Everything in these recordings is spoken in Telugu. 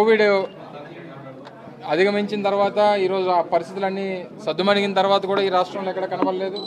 కోవిడ్ అధిగమించిన తర్వాత ఈరోజు ఆ పరిస్థితులన్నీ సద్దుమణిగిన తర్వాత కూడా ఈ రాష్ట్రంలో ఎక్కడ కనబడలేదు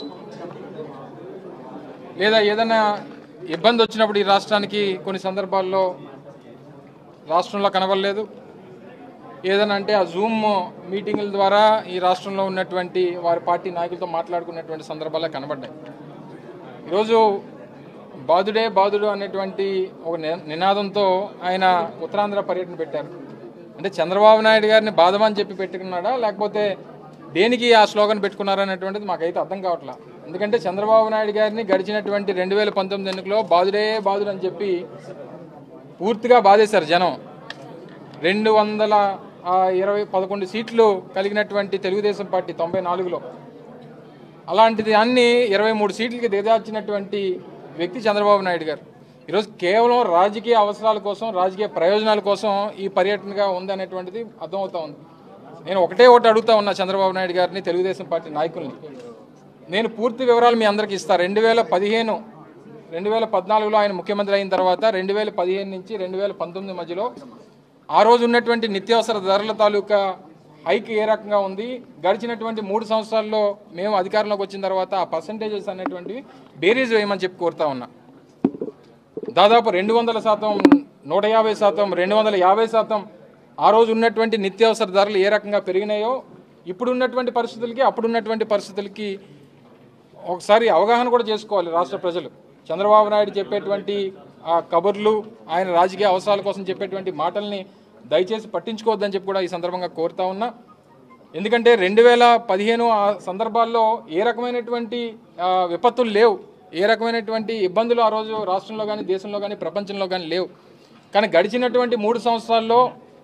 లేదా ఏదైనా ఇబ్బంది వచ్చినప్పుడు ఈ రాష్ట్రానికి కొన్ని సందర్భాల్లో రాష్ట్రంలో కనబడలేదు ఏదైనా అంటే ఆ జూమ్ మీటింగుల ద్వారా ఈ రాష్ట్రంలో ఉన్నటువంటి వారి పార్టీ నాయకులతో మాట్లాడుకున్నటువంటి సందర్భాలే కనబడ్డాయి ఈరోజు బాధుడే బాధుడు అనేటువంటి ఒక ని- నినాదంతో ఆయన ఉత్తరాంధ్ర పర్యటన పెట్టారు అంటే చంద్రబాబు నాయుడు గారిని బాధమని చెప్పి పెట్టుకున్నాడా లేకపోతే దేనికి ఆ స్లోగన్ పెట్టుకున్నారా అనేటువంటిది మాకైతే అర్థం కావట్లా ఎందుకంటే చంద్రబాబు నాయుడు గారిని గడిచినటువంటి రెండు వేల పంతొమ్మిది ఎన్నికలో బాధుడే బాధుడు అని చెప్పి పూర్తిగా బాధేశారు జనం రెండు వందల ఆ, ఇరవై పదకొండు సీట్లు కలిగినటువంటి తెలుగుదేశం పార్టీ తొంభై నాలుగులో అలాంటిది అన్ని ఇరవై మూడు సీట్లకి దిగజార్చినటువంటి వ్యక్తి చంద్రబాబు నాయుడు గారు ఈరోజు కేవలం రాజకీయ అవసరాల కోసం రాజకీయ ప్రయోజనాల కోసం ఈ పర్యటనగా ఉంది అనేటువంటిది అర్థమవుతా ఉంది నేను ఒకటే ఒకటి అడుగుతా ఉన్నా చంద్రబాబు నాయుడు గారిని తెలుగుదేశం పార్టీ నాయకుల్ని నేను పూర్తి వివరాలు మీ అందరికీ ఇస్తా రెండు వేల పదిహేను రెండు వేల పద్నాలుగులో ఆయన ముఖ్యమంత్రి అయిన తర్వాత రెండు వేల పదిహేను నుంచి రెండు వేల పంతొమ్మిది మధ్యలో ఆ రోజు ఉన్నటువంటి నిత్యావసర ధరల తాలూకా హైక్ ఏ రకంగా ఉంది గడిచినటువంటి మూడు సంవత్సరాల్లో మేము అధికారంలోకి వచ్చిన తర్వాత ఆ పర్సంటేజెస్ అనేటువంటివి బేరీజ్ వేయమని చెప్పి కోరుతా ఉన్నా దాదాపు రెండు వందల శాతం నూట యాభై శాతం రెండు వందల యాభై శాతం ఆ రోజు ఉన్నటువంటి నిత్యావసర ధరలు ఏ రకంగా పెరిగినాయో ఇప్పుడు ఉన్నటువంటి పరిస్థితులకి అప్పుడున్నటువంటి పరిస్థితులకి ఒకసారి అవగాహన కూడా చేసుకోవాలి రాష్ట్ర ప్రజలు చంద్రబాబు నాయుడు చెప్పేటువంటి ఆ కబుర్లు ఆయన రాజకీయ అవసరాల కోసం చెప్పేటువంటి మాటల్ని దయచేసి పట్టించుకోవద్దని చెప్పి కూడా ఈ సందర్భంగా కోరుతా ఉన్నా ఎందుకంటే రెండు వేల పదిహేను ఆ సందర్భాల్లో ఏ రకమైనటువంటి ఆ, విపత్తులు లేవు ఏ రకమైనటువంటి ఇబ్బందులు ఆ రోజు రాష్ట్రంలో కానీ దేశంలో కానీ ప్రపంచంలో కానీ లేవు కానీ గడిచినటువంటి మూడు సంవత్సరాల్లో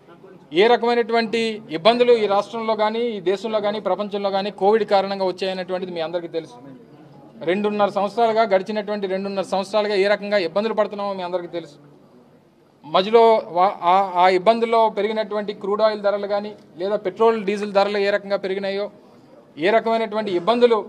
ఏ రకమైనటువంటి ఇబ్బందులు ఈ రాష్ట్రంలో కానీ ఈ దేశంలో కానీ ప్రపంచంలో కానీ కోవిడ్ కారణంగా వచ్చాయనేటువంటిది మీ అందరికీ తెలుసు రెండున్నర సంవత్సరాలుగా గడిచినటువంటి రెండున్నర సంవత్సరాలుగా ఏ రకంగా ఇబ్బందులు పడుతున్నామో మీ అందరికీ తెలుసు మధ్యలో వా- ఆ- ఆ ఇబ్బందుల్లో పెరిగినటువంటి క్రూడ్ ఆయిల్ ధరలు కానీ లేదా పెట్రోల్ డీజిల్ ధరలు ఏ రకంగా పెరిగినాయో ఏ రకమైనటువంటి ఇబ్బందులు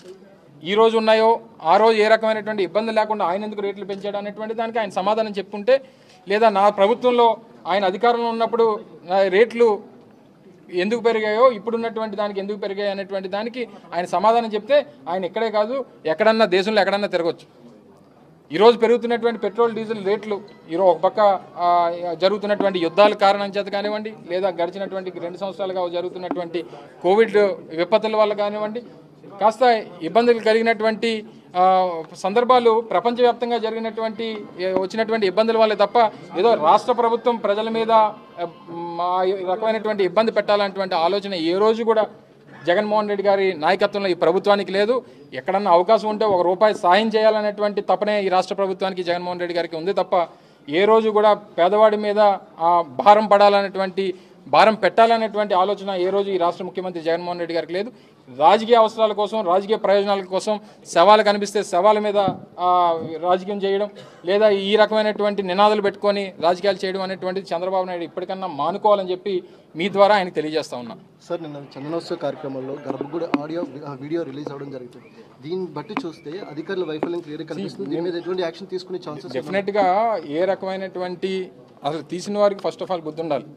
ఈ రోజు ఉన్నాయో ఆ రోజు ఏ రకమైనటువంటి ఇబ్బంది లేకుండా ఆయన ఎందుకు రేట్లు పెంచాడు అనేటువంటి దానికి ఆయన సమాధానం చెప్పుకుంటే లేదా నా ప్రభుత్వంలో ఆయన అధికారంలో ఉన్నప్పుడు నా రేట్లు ఎందుకు పెరిగాయో ఇప్పుడున్నటువంటి దానికి ఎందుకు పెరిగాయి అనేటువంటి దానికి ఆయన సమాధానం చెప్తే ఆయన ఇక్కడే కాదు ఎక్కడన్నా దేశంలో ఎక్కడన్నా తిరగచ్చు ఈరోజు పెరుగుతున్నటువంటి పెట్రోల్ డీజిల్ రేట్లు ఈరోజు ఒక పక్క ఆ, జరుగుతున్నటువంటి యుద్ధాల కారణం చేత కానివ్వండి లేదా గడిచినటువంటి రెండు సంవత్సరాలుగా జరుగుతున్నటువంటి కోవిడ్ విపత్తుల వల్ల కానివ్వండి కాస్త ఇబ్బందులు కలిగినటువంటి ఆ, సందర్భాలు ప్రపంచవ్యాప్తంగా జరిగినటువంటి ఏ, వచ్చినటువంటి ఇబ్బందుల వల్లే తప్ప ఏదో రాష్ట్ర ప్రభుత్వం ప్రజల మీద ఆ, మా రకమైనటువంటి ఇబ్బంది పెట్టాలనేటువంటి ఆలోచన ఏ రోజు కూడా జగన్మోహన్ రెడ్డి గారి నాయకత్వంలో ఈ ప్రభుత్వానికి లేదు ఎక్కడన్నా అవకాశం ఉంటే ఒక రూపాయి సాయం చేయాలనేటువంటి తపనే ఈ రాష్ట్ర ప్రభుత్వానికి జగన్మోహన్ రెడ్డి గారికి ఉంది తప్ప ఏ రోజు కూడా పేదవాడి మీద ఆ భారం పడాలనేటువంటి భారం పెట్టాలనేటువంటి ఆలోచన ఏ రోజు ఈ రాష్ట్ర ముఖ్యమంత్రి జగన్మోహన్ రెడ్డి గారికి లేదు రాజకీయ అవసరాల కోసం రాజకీయ ప్రయోజనాల కోసం శవాలు కనిపిస్తే శవాల మీద ఆ, రాజకీయం చేయడం లేదా ఈ రకమైనటువంటి నినాదాలు పెట్టుకొని రాజకీయాలు చేయడం అనేటువంటిది చంద్రబాబు నాయుడు ఇప్పటికన్నా మానుకోవాలని చెప్పి మీ ద్వారా ఆయనకు తెలియజేస్తా ఉన్నా సార్ నిన్న చందనోత్సవ కార్యక్రమంలో గర్భగుడి ఆడియో ఆ వీడియో రిలీజ్ అవ్వడం జరుగుతుంది దీన్ని బట్టి చూస్తే అధికారుల వైఫల్యం క్లియర్ కనిపిస్తుంది దీని మీద ఎటువంటి యాక్షన్ తీసుకునే ఛాన్సెస్ డెఫినెట్గా ఏ రకమైనటువంటి అసలు తీసిన వారికి ఫస్ట్ ఆఫ్ ఆల్ బుద్ధి ఉండాలి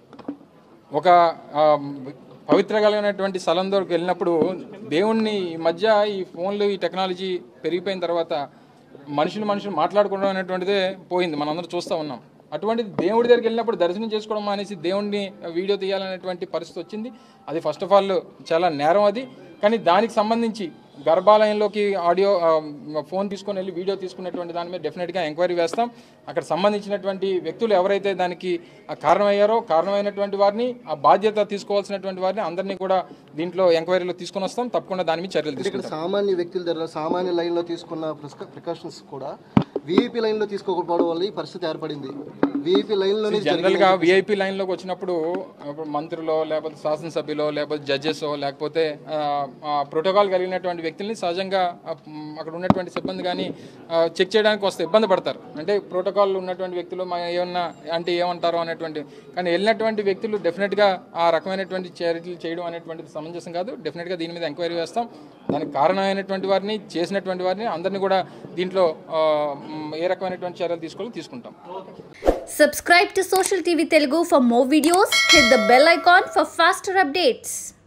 ఒక ఆ, పవిత్ర కలిగినటువంటి స్థలం దగ్గరికి వెళ్ళినప్పుడు దేవుణ్ణి ఈ మధ్య ఈ ఫోన్లు ఈ టెక్నాలజీ పెరిగిపోయిన తర్వాత మనుషులు మనుషులు మాట్లాడుకోవడం అనేటువంటిదే పోయింది మనందరం చూస్తూ ఉన్నాం అటువంటిది దేవుడి దగ్గరికి వెళ్ళినప్పుడు దర్శనం చేసుకోవడం అనేసి దేవుణ్ణి వీడియో తీయాలనేటువంటి పరిస్థితి వచ్చింది అది ఫస్ట్ ఆఫ్ ఆల్ చాలా నేరం అది కానీ దానికి సంబంధించి గర్భాలయంలోకి ఆడియో ఆ, ఫోన్ తీసుకొని వెళ్ళి వీడియో తీసుకున్నటువంటి దాని మీద డెఫినెట్గా ఎంక్వైరీ వేస్తాం అక్కడ సంబంధించినటువంటి వ్యక్తులు ఎవరైతే దానికి ఆ కారణమయ్యారో కారణమైనటువంటి వారిని ఆ బాధ్యత తీసుకోవాల్సినటువంటి వారిని అందరినీ కూడా దీంట్లో ఎంక్వైరీలో తీసుకొని వస్తాం తప్పకుండా దాని మీద చర్యలు ఇక్కడ తీసుకుంటాం సామాన్య వ్యక్తుల దగ్గర సామాన్య లైన్లో తీసుకున్న ప్రికాషన్స్ కూడా వీఐపీ లైన్లో తీసుకోకపోవడం వల్ల ఈ పరిస్థితి ఏర్పడింది వీఐపీ లైన్లోనే జనరల్గా విఐపి లైన్లోకి వచ్చినప్పుడు ఇప్పుడు మంత్రులో లేకపోతే శాసనసభ్యులో లేకపోతే జడ్జెస్ లేకపోతే ప్రోటోకాల్ కలిగినటువంటి వ్యక్తుల్ని సహజంగా ఆ, మ్, అక్కడ ఉన్నటువంటి సిబ్బంది కానీ చెక్ చేయడానికి వస్తే ఇబ్బంది పడతారు అంటే ప్రోటోకాల్ ఉన్నటువంటి వ్యక్తులు మా ఏమన్నా అంటే ఏమంటారో అనేటువంటి కానీ వెళ్ళినటువంటి వ్యక్తులు డెఫినెట్గా ఆ రకమైనటువంటి చర్యలు చేయడం అనేటువంటిది సమంజసం కాదు డెఫినెట్గా దీని మీద ఎంక్వైరీ వేస్తాం దానికి కారణమైనటువంటి వారిని చేసినటువంటి వారిని అందరినీ కూడా దీంట్లో ఆ, మ్, ఏ రకమైనటువంటి చర్యలు తీసుకోవాలో తీసుకుంటాం Subscribe to Social TV Telugu for more videos. Hit the bell icon for faster updates.